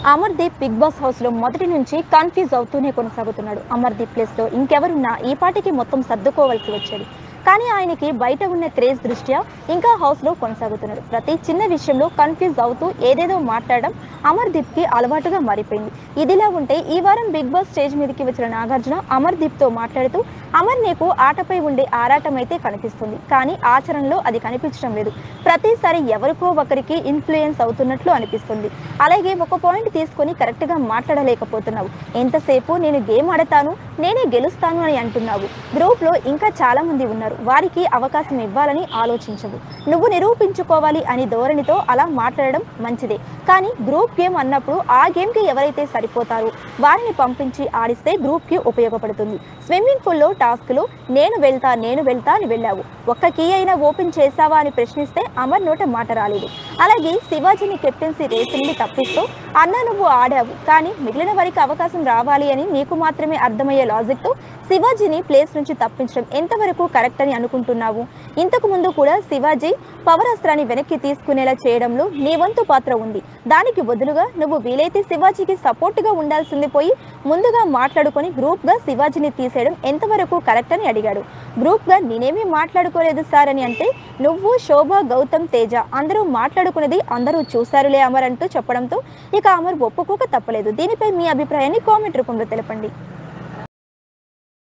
Amardeep big boss house లో మొదటి నుంచి కన్ఫ్యూజ్ అవుతూనే కొనసాగుతున్నాడు అమర్దీప్ ప్లేస్ లో ఇంకెవరున్నా ఈ పాటికి మొత్తం సర్దుకోవాల్సి వచ్చేది కానీ ఆయనకి బయట ఉన్న క్రేజ్ దృష్ట్యా ఇంకా హౌస్ లో కొనసాగుతున్నాడు ప్రతి చిన్న విషయంలో కన్ఫ్యూజ్ అవుతూ ఏదేదో మాట్లాడడం అమర్దీప్ కి అలవాటుగా మారిపోయింది ఇదిలా ఉంటే ఈ వారం బిగ్ బాస్ స్టేజ్ మీదకి వచ్చిన నాగార్జున అమర్దీప్ తో మాట్లాడుతూ అమర్ నీకు ఆటపై ఉండే ఆరాటం అయితే కనిపిస్తుంది కానీ ఆచరణలో అది కనిపించడం లేదు ప్రతిసారి ఎవరికో ఒకరికి ఇన్ఫ్లుయెన్స్ అవుతున్నట్లు అనిపిస్తుంది అలాగే ఒక పాయింట్ తీసుకొని కరెక్ట్గా మాట్లాడలేకపోతున్నావు ఎంతసేపు నేను గేమ్ ఆడతాను నేనే గెలుస్తాను అని అంటున్నావు గ్రూప్లో ఇంకా చాలా మంది ఉన్నారు వారికి అవకాశం ఇవ్వాలని ఆలోచించవు నువ్వు నిరూపించుకోవాలి అని ధోరణితో అలా మాట్లాడడం మంచిదే కానీ గ్రూప్ గేమ్ అన్నప్పుడు ఆ గేమ్కి ఎవరైతే సరిపోతారో వారిని పంపించి ఆడిస్తే గ్రూప్కి ఉపయోగపడుతుంది స్విమ్మింగ్ పూల్లో టాస్క్లు నేను వెళ్తా నేను వెళ్తా అని వెళ్ళావు ఒక్క కీ అయినా ఓపెన్ చేసావా అని ప్రశ్నిస్తే అమర్ నోట మాట రాలేదు అలాగే శివాజీని కెప్టెన్సీ రేసు నుండి తప్పిస్తూ అన్న నువ్వు ఆడావు కానీ మిగిలిన వారికి అవకాశం రావాలి అని నీకు మాత్రమే అర్థమయ్యే లాజిక్తో శివాజీని ప్లేస్ నుంచి తప్పించడం ఎంతవరకు కరెక్ట్ అని అనుకుంటున్నావు ఇంతకు ముందు కూడా శివాజీ పవర్ అస్త్రాన్ని వెనక్కి తీసుకునేలా చేయడంలో నీ వంతు పాత్ర ఉంది దానికి బదులుగా నువ్వు వీలైతే శివాజీకి సపోర్ట్గా ఉండాల్సింది పోయి ముందుగా మాట్లాడుకొని గ్రూప్గా శివాజీని తీసేయడం ఎంతవరకు కరెక్ట్ అని అడిగాడు గ్రూప్గా నేనేమీ మాట్లాడుకోలేదు సార్ అని అంటే నువ్వు శోభ గౌతమ్ తేజ అందరూ మాట్లాడుకునేది అందరూ చూశారులే అమర్ అంటూ చెప్పడంతో ఇక అమర్ ఒప్పుకోక తప్పలేదు దీనిపై మీ అభిప్రాయాన్ని కామెంట్ రూపంలో తెలపండి